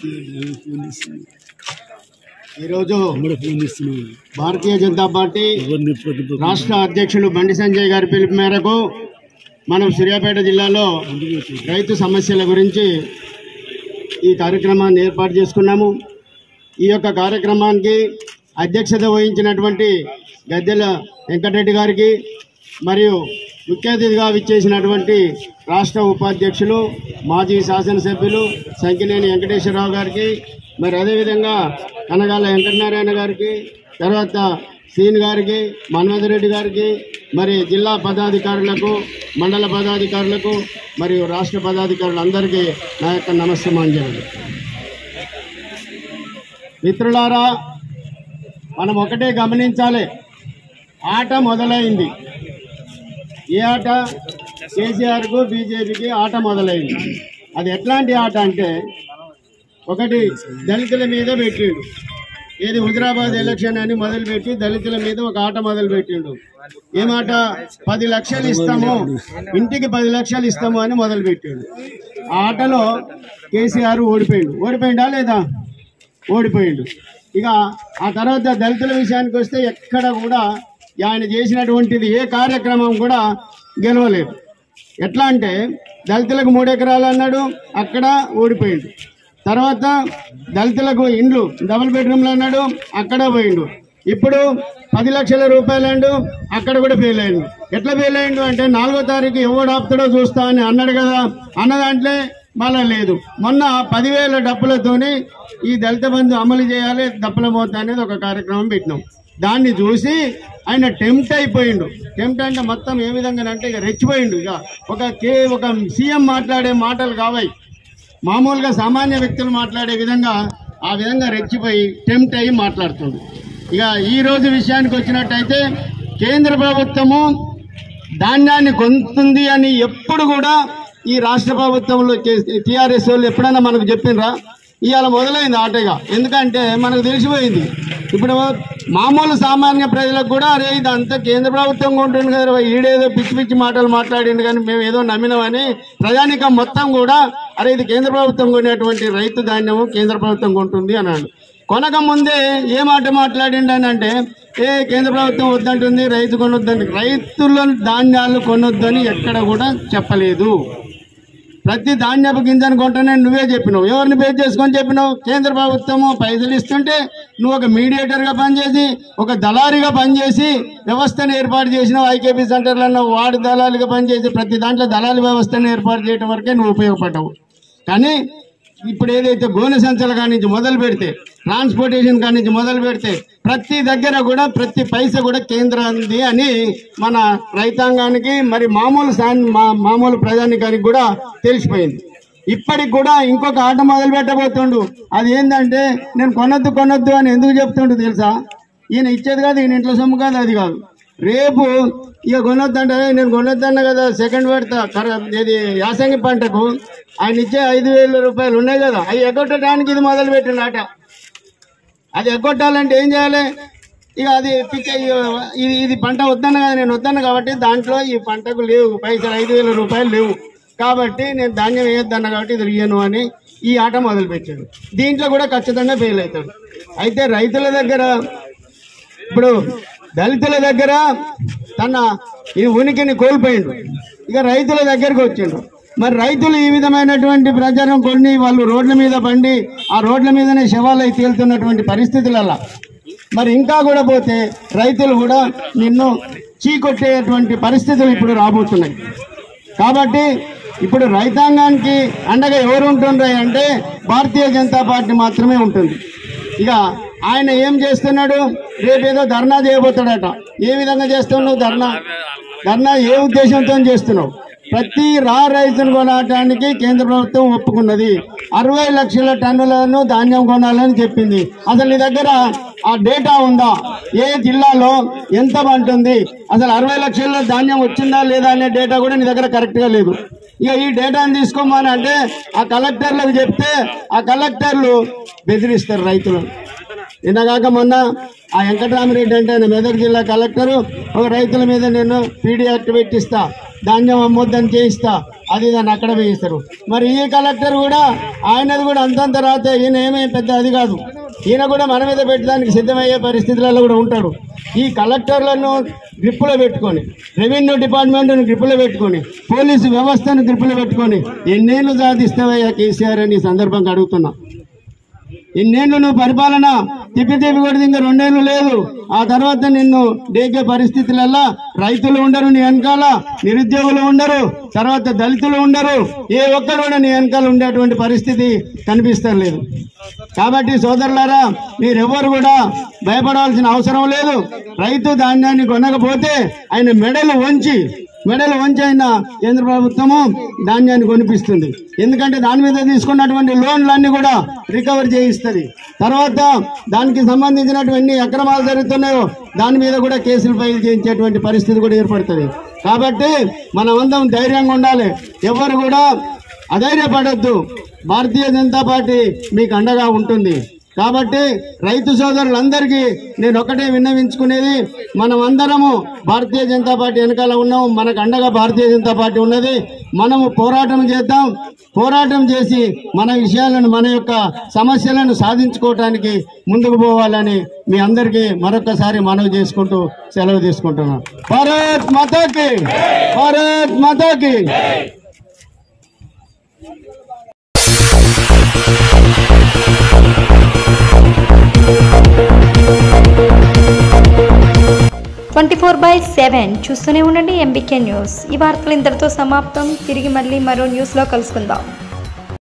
ఈరోజు భారతీయ జనతా పార్టీ రాష్ట్ర అధ్యక్షులు బండి సంజయ్ గారి పిలుపు మేరకు మనం సూర్యాపేట జిల్లాలో రైతు సమస్యల గురించి ఈ కార్యక్రమాన్ని ఏర్పాటు చేసుకున్నాము ఈ యొక్క కార్యక్రమానికి అధ్యక్షత వహించినటువంటి గద్దెల వెంకటరెడ్డి గారికి మరియు ముఖ్య అతిథిగా విచ్చేసినటువంటి రాష్ట్ర ఉపాధ్యక్షులు మాజీ శాసనసభ్యులు సంకినేని వెంకటేశ్వరరావు గారికి మరి అదేవిధంగా కనగాల వెంకటనారాయణ గారికి తర్వాత సీన్ గారికి మన్మథ్ రెడ్డి గారికి మరి జిల్లా పదాధికారులకు మండల పదాధికారులకు మరియు రాష్ట్ర పదాధికారులందరికీ నా యొక్క నమస్సమాంజలి మిత్రులారా మనం ఒకటే గమనించాలి ఆట మొదలైంది ఏ ఆట కేసీఆర్కు బీజేపీకి ఆట మొదలైంది అది ఎట్లాంటి ఆట అంటే ఒకటి దళితుల మీద పెట్టిండు ఏది హుజరాబాద్ ఎలక్షన్ అని మొదలుపెట్టి దళితుల మీద ఒక ఆట మొదలు పెట్టిండు ఏమాట పది లక్షలు ఇస్తాము ఇంటికి పది లక్షలు ఇస్తాము అని మొదలు పెట్టిండు ఆ ఆటలో కేసీఆర్ ఓడిపోయిండు ఓడిపోయిందా లేదా ఓడిపోయిండు ఇక ఆ తర్వాత దళితుల విషయానికి వస్తే ఎక్కడ కూడా ఆయన చేసినటువంటిది ఏ కార్యక్రమం కూడా గెలవలేదు ఎట్లా అంటే దళితులకు మూడు ఎకరాలు అన్నాడు అక్కడ ఓడిపోయిండు తర్వాత దళితులకు ఇండ్లు డబుల్ బెడ్రూమ్లు అన్నాడు అక్కడ పోయిండు ఇప్పుడు పది లక్షల రూపాయలు అండు అక్కడ కూడా ఫెయిల్ అయ్యిండు ఎట్లా ఫెయిల్ అయ్యిండు అంటే నాలుగో తారీఖు ఎవడు ఆపుతాడో చూస్తా అని అన్నాడు కదా అన్న దాంట్లో మళ్ళా లేదు మొన్న పదివేల డబ్బులతోని ఈ దళిత బంధు అమలు చేయాలి డబ్బుల మోత అనేది ఒక కార్యక్రమం పెట్టినాం దాన్ని చూసి ఆయన టెంప్ట్ అయిపోయిండు టెంప్ట్ అంటే మొత్తం ఏ విధంగా అంటే ఇక రెచ్చిపోయిండు ఇక ఒక కే ఒక సీఎం మాట్లాడే మాటలు కావాయి మామూలుగా సామాన్య వ్యక్తులు మాట్లాడే విధంగా ఆ విధంగా రెచ్చిపోయి టెంప్ట్ అయ్యి మాట్లాడుతుంది ఇక ఈ రోజు విషయానికి వచ్చినట్టయితే కేంద్ర ప్రభుత్వము ధాన్యాన్ని కొంటుంది అని ఎప్పుడు కూడా ఈ రాష్ట్ర ప్రభుత్వంలో టీఆర్ఎస్ వాళ్ళు ఎప్పుడైనా మనకు చెప్పినరా ఇవాళ మొదలైంది ఆటగా ఎందుకంటే మనకు తెలిసిపోయింది ఇప్పుడు మామూలు సామాన్య ప్రజలకు కూడా అరే ఇదంతా కేంద్ర ప్రభుత్వం కొంటుంది కదా ఈడేదో పిచ్చి పిచ్చి మాటలు మాట్లాడింది కానీ మేము ఏదో నమ్మినామని ప్రజానికం మొత్తం కూడా అరే ఇది కేంద్ర ప్రభుత్వం కొనేటువంటి రైతు ధాన్యము కేంద్ర ప్రభుత్వం కొంటుంది అన్నాడు కొనక ముందే ఏ మాట మాట్లాడిండని అంటే ఏ కేంద్ర ప్రభుత్వం వద్దంటుంది రైతు కొనొద్దని రైతుల ధాన్యాలు కొనొద్దని ఎక్కడ కూడా చెప్పలేదు ప్రతి ధాన్యపు గింజను కొంటనే నువ్వే చెప్పినావు ఎవరిని బేస్ చేసుకొని చెప్పినావు కేంద్ర ప్రభుత్వము పైసలు ఇస్తుంటే నువ్వు ఒక మీడియేటర్గా పనిచేసి ఒక దళారిగా పనిచేసి వ్యవస్థను ఏర్పాటు చేసినావు ఐకేపీ సెంటర్లలో వార్డు దళాలుగా పనిచేసి ప్రతి దాంట్లో దళాలి వ్యవస్థను ఏర్పాటు చేయడం వరకే నువ్వు ఉపయోగపడ్డావు కానీ ఇప్పుడు ఏదైతే గోనె సంచల కాడి నుంచి మొదలు పెడితే ట్రాన్స్పోర్టేషన్ కాడి నుంచి మొదలు పెడితే ప్రతి దగ్గర కూడా ప్రతి పైస కూడా కేంద్రాంది అని మన రైతాంగానికి మరి మామూలు సా- మా- మామూలు ప్రజానికానికి కూడా తెలిసిపోయింది ఇప్పటికి కూడా ఇంకొక ఆట మొదలు పెట్టబోతుండు అది ఏంటంటే నేను కొనొద్దు కొనొద్దు అని ఎందుకు చెప్తుండు తెలుసా ఈయన ఇచ్చేది కాదు ఈయన ఇంట్లో సొమ్ము కాదు అది కాదు రేపు ఇక కొనొద్దంటే నేను కొనొద్దన్న కదా సెకండ్ పెడతా కర- ఇది యాసంగి పంటకు ఆయన ఇచ్చే ఐదు వేల రూపాయలు ఉన్నాయి కదా అవి ఎగ్గొట్టడానికి ఇది మొదలు పెట్టిండట అది ఎగ్గొట్టాలంటే ఏం చేయాలి ఇక అది పిచ్చ ఇది ఇది పంట వద్దన్న కదా నేను వద్దన్న కాబట్టి దాంట్లో ఈ పంటకు లేవు పైసలు ఐదు వేల రూపాయలు లేవు కాబట్టి నేను ధాన్యం వేయొద్దన్న కాబట్టి ఇది ఇయ్యను అని ఈ ఆట మొదలు పెట్టాడు దీంట్లో కూడా ఖచ్చితంగా ఫెయిల్ అవుతాడు అయితే రైతుల దగ్గర ఇప్పుడు దళితుల దగ్గర తన ఈ ఉనికిని కోల్పోయిండు ఇక రైతుల దగ్గరకు వచ్చిండు మరి రైతులు ఈ విధమైనటువంటి ప్రచారం కొన్ని వాళ్ళు రోడ్ల మీద బండి ఆ రోడ్ల మీదనే శవాలై తేలుతున్నటువంటి పరిస్థితులలో మరి ఇంకా కూడా పోతే రైతులు కూడా నిన్ను చీకొట్టేటువంటి పరిస్థితులు ఇప్పుడు రాబోతున్నాయి కాబట్టి ఇప్పుడు రైతాంగానికి అండగా ఎవరు ఉంటుండ్రు అంటే భారతీయ జనతా పార్టీ మాత్రమే ఉంటుంది ఇక ఆయన ఏం చేస్తున్నాడు రేపేదో ధర్నా చేయబోతాడట ఏ విధంగా చేస్తున్నావు ధర్నా ధర్నా ఏ ఉద్దేశంతో చేస్తున్నావు ప్రతి రా రైతును కొనడానికి కేంద్ర ప్రభుత్వం ఒప్పుకున్నది అరవై లక్షల టన్నులను ధాన్యం కొనాలని చెప్పింది అసలు నీ దగ్గర ఆ డేటా ఉందా ఏ జిల్లాలో ఎంత పంటుంది అసలు అరవై లక్షల ధాన్యం వచ్చిందా లేదా అనే డేటా కూడా నీ దగ్గర కరెక్ట్ గా లేదు ఇక ఈ డేటాను తీసుకోమని అంటే ఆ కలెక్టర్లకు చెప్తే ఆ కలెక్టర్లు బెదిరిస్తారు రైతులను నిన్నగాక మొన్న ఆ వెంకటరామరెడ్డి అంటే ఆయన మెదక్ జిల్లా కలెక్టరు ఒక రైతుల మీద నేను పీడీ యాక్ట్ పెట్టిస్తా ధాన్యం అమ్మొద్దని చేయిస్తా అది దాన్ని అక్కడ వేయిస్తారు మరి ఈ కలెక్టర్ కూడా ఆయనది కూడా అంతంత రాతే ఈయన ఏమీ పెద్ద అది కాదు ఈయన కూడా మన మీద పెట్టడానికి సిద్ధమయ్యే పరిస్థితులలో కూడా ఉంటాడు ఈ కలెక్టర్లను గ్రిప్పులో పెట్టుకొని రెవెన్యూ డిపార్ట్మెంట్ను గ్రిప్పులో పెట్టుకొని పోలీసు వ్యవస్థను గ్రిప్పులో పెట్టుకొని ఎన్నేళ్ళు సాధిస్తావయ్యా కేసీఆర్ అని ఈ సందర్భంగా అడుగుతున్నా ఇన్నేళ్ళు నువ్వు పరిపాలన తిప్పి తిప్పి కొడితే ఇంకా రెండేళ్ళు లేదు ఆ తర్వాత నిన్ను డేకే పరిస్థితులల్లా రైతులు ఉండరు నీ వెనకాల నిరుద్యోగులు ఉండరు తర్వాత దళితులు ఉండరు ఏ ఒక్కరు కూడా నీ వెనకాల ఉండేటువంటి పరిస్థితి కనిపిస్తలేదు కాబట్టి సోదరులారా మీరెవ్వరు కూడా భయపడాల్సిన అవసరం లేదు రైతు ధాన్యాన్ని కొనకపోతే ఆయన మెడలు వంచి మెడలు వంచి అయిన కేంద్ర ప్రభుత్వము ధాన్యాన్ని కొనిపిస్తుంది ఎందుకంటే దాని మీద తీసుకున్నటువంటి లోన్లన్నీ కూడా రికవర్ చేయిస్తుంది తర్వాత దానికి సంబంధించినటువంటి అక్రమాలు జరుగుతున్నాయో దాని మీద కూడా కేసులు ఫైల్ చేయించేటువంటి పరిస్థితి కూడా ఏర్పడుతుంది కాబట్టి మనమందరం ధైర్యంగా ఉండాలి ఎవరు కూడా అధైర్యపడద్దు భారతీయ జనతా పార్టీ మీకు అండగా ఉంటుంది కాబట్టి రైతు సోదరులందరికీ నేను ఒకటే విన్నవించుకునేది మనం అందరము భారతీయ జనతా పార్టీ వెనకాల ఉన్నాము మనకు అండగా భారతీయ జనతా పార్టీ ఉన్నది మనము పోరాటం చేద్దాం పోరాటం చేసి మన విషయాలను మన యొక్క సమస్యలను సాధించుకోవటానికి ముందుకు పోవాలని మీ అందరికీ మరొకసారి మనవి చేసుకుంటూ సెలవు తీసుకుంటున్నాను భారత్ మాతాకి భారత్ మాతాకి ట్వంటీ ఫోర్ బై సెవెన్ చూస్తూనే ఉండండి ఎంబీకే న్యూస్ ఈ వార్తలు ఇంతటితో సమాప్తం తిరిగి మళ్ళీ మరో న్యూస్లో కలుసుకుందాం